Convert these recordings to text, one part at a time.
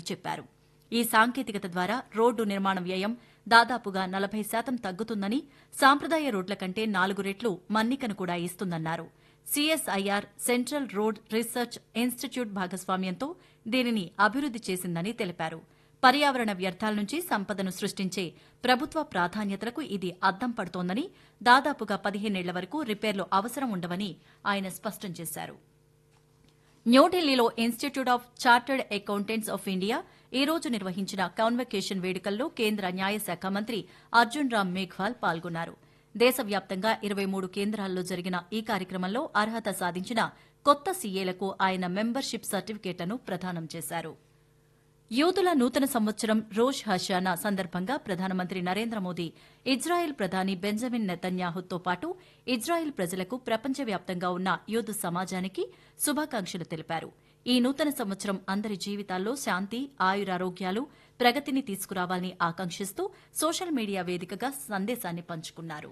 చెప్పారు ఈ సాంకేతికత ద్వారా రోడ్డు నిర్మాణ వ్యయం దాదాపుగా నలభై శాతం తగ్గుతుందని సాంప్రదాయ రోడ్ల కంటే నాలుగు రెట్లు మన్నికను కూడా ఇస్తుందన్నారు CSIR central road research institute భాగస్వామ్యంతో దీనిని అభివృద్ది చేసిందని తెలిపారు పర్యావరణ వ్యర్థాల నుంచి సంపదను సృష్టించే ప్రభుత్వ ప్రాధాన్యతలకు ఇది అద్దం పడుతోందని దాదాపుగా పదిహేనేళ్ల వరకు రిపేర్లు అవసరం ఉండవని ఆయన స్పష్టం చేశారు న్యూఢిల్లీలో institute of chartered accountants of India ఈ రోజు నిర్వహించిన కాన్వకేషన్ వేడుకల్లో కేంద్ర న్యాయశాఖ మంత్రి అర్జున్ రామ్ మేఘ్వాల్ పాల్గొన్నారు దేశవ్యాప్తంగా ఇరవై మూడు కేంద్రాల్లో జరిగిన ఈ కార్యక్రమంలో అర్హత సాధించిన కొత్త సీఏలకు ఆయన మెంబర్షిప్ సర్టిఫికేట్లను ప్రదానం చేశారు యూదుల నూతన సంవత్సరం రోష్ హషానా సందర్భంగా ప్రధానమంత్రి నరేంద్ర మోదీ ఇజ్రాయెల్ ప్రధాని బెంజమిన్ నెతన్యాహుతో పాటు ఇజ్రాయెల్ ప్రజలకు ప్రపంచవ్యాప్తంగా ఉన్న యూదు సమాజానికి శుభాకాంక్షలు తెలిపారు ఈ నూతన సంవత్సరం అందరి జీవితాల్లో శాంతి ఆయురారోగ్యాలు ప్రగతిని తీసుకురావాలని ఆకాంక్షిస్తూ సోషల్ మీడియా వేదికగా సందేశాన్ని పంచుకున్నారు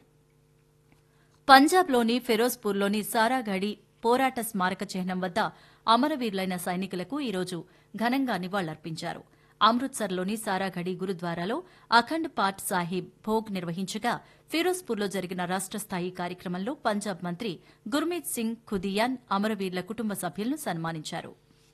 పంజాబ్లోని ఫిరోజ్పూర్లోని సారాఘడి పోరాట స్మారక చిహ్నం వద్ద అమరవీరులైన సైనికులకు ఈరోజు ఘనంగా నివాళులర్పించారు అమృత్సర్లోని సారాఘడి గురుద్వారాలో అఖండ్ పాట్ సాహిబ్ భోగ్ నిర్వహించగా ఫిరోజ్పూర్లో జరిగిన రాష్ట స్థాయి కార్యక్రమంలో పంజాబ్ మంత్రి గుర్మీత్ సింగ్ ఖుదియాన్ అమరవీరుల కుటుంబ సభ్యులను సన్మానించారు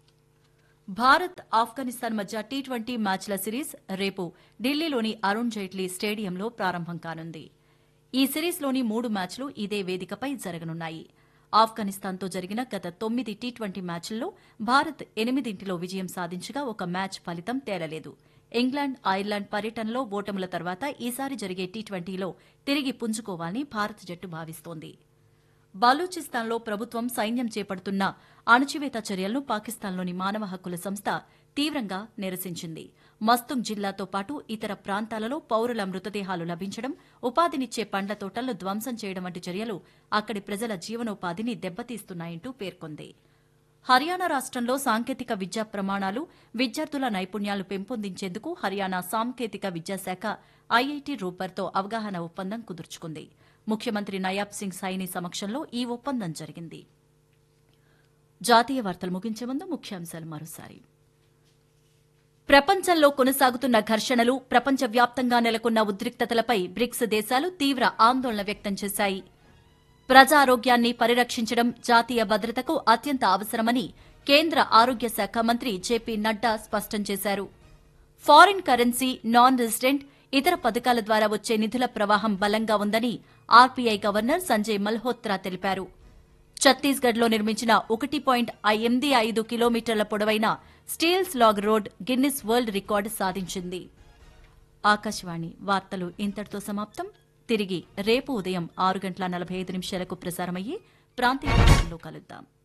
భారత్ ఆఫ్ఘనిస్తాన్ మధ్య టీ ట్వంటీ మ్యాచ్ల సిరీస్ రేపు ఢిల్లీలోని అరుణ్ జైట్లీ స్టేడియంలో ప్రారంభం కానుంది ఈ సిరీస్లోని మూడు మ్యాచ్లు ఇదే వేదికపై జరగనున్నాయి ఆఫ్ఘనిస్తాన్తో జరిగిన గత తొమ్మిది టీ ట్వంటీ మ్యాచ్ల్లో భారత్ ఎనిమిదింటిలో విజయం సాధించగా ఒక మ్యాచ్ ఫలితం తేలలేదు ఇంగ్లాండ్ ఐర్లాండ్ పర్యటనలో ఓటముల తర్వాత ఈసారి జరిగే టీ ట్వంటీలో తిరిగి పుంజుకోవాలని భారత జట్టు భావిస్తోంది బలూచిస్తాన్లో ప్రభుత్వం సైన్యం చేపడుతున్న అణచివేత చర్యలను పాకిస్తాన్లోని మానవ హక్కుల సంస్థ తీవ్రంగా నిరసించింది మస్తుంగ్ జిల్లాతో పాటు ఇతర ప్రాంతాలలో పౌరుల మృతదేహాలు లభించడం ఉపాధినిచ్చే పండ్ల తోటలను ధ్వంసం చేయడం వంటి చర్యలు అక్కడి ప్రజల జీవనోపాధిని దెబ్బతీస్తున్నాయంటూ పేర్కొంది హర్యానా రాష్ట్రంలో సాంకేతిక విద్యా ప్రమాణాలు విద్యార్థుల నైపుణ్యాలు పెంపొందించేందుకు హర్యానా సాంకేతిక విద్యాశాఖ ఐఐటి రూపర్తో అవగాహన ఒప్పందం కుదుర్చుకుంది ముఖ్యమంత్రి నయాబ్ సింగ్ సైని సమక్షంలో ఈ ఒప్పందం జరిగింది జాతీయ వార్తలు ముగించే ముందు ముఖ్యాంశాలు మరోసారి ప్రపంచంలో కొనసాగుతున్న ఘర్షణలు ప్రపంచవ్యాప్తంగా నెలకొన్న ఉద్రిక్తతలపై బ్రిక్స్ దేశాలు తీవ్ర ఆందోళన వ్యక్తం చేశాయి ప్రజారోగ్యాన్ని పరిరక్షించడం జాతీయ భద్రతకు అత్యంత అవసరమని కేంద్ర ఆరోగ్య శాఖ మంత్రి జేపీ నడ్డా స్పష్టం చేశారు ఫారిన్ కరెన్సీ నాన్ రెసిడెంట్ ఇతర పథకాల ద్వారా వచ్చే నిధుల ప్రవాహం బలంగా ఉందని ఆర్బీఐ గవర్నర్ సంజయ్ మల్హోత్రా తెలిపారు ఛత్తీస్గఢ్లో నిర్మించిన ఒకటి పాయింట్ ఎనిమిది ఐదు కిలోమీటర్ల పొడవైన steel slag road Guinness world record సాధించింది ఆకాశవాణి వార్తలు ఇంతటితో సమాప్తం తిరిగి రేపు ఉదయం ఆరు గంటల నలభై ఐదు నిమిషాలకు ప్రసారమయ్యే ప్రాంతీయ వార్తల్లో కలుద్దాం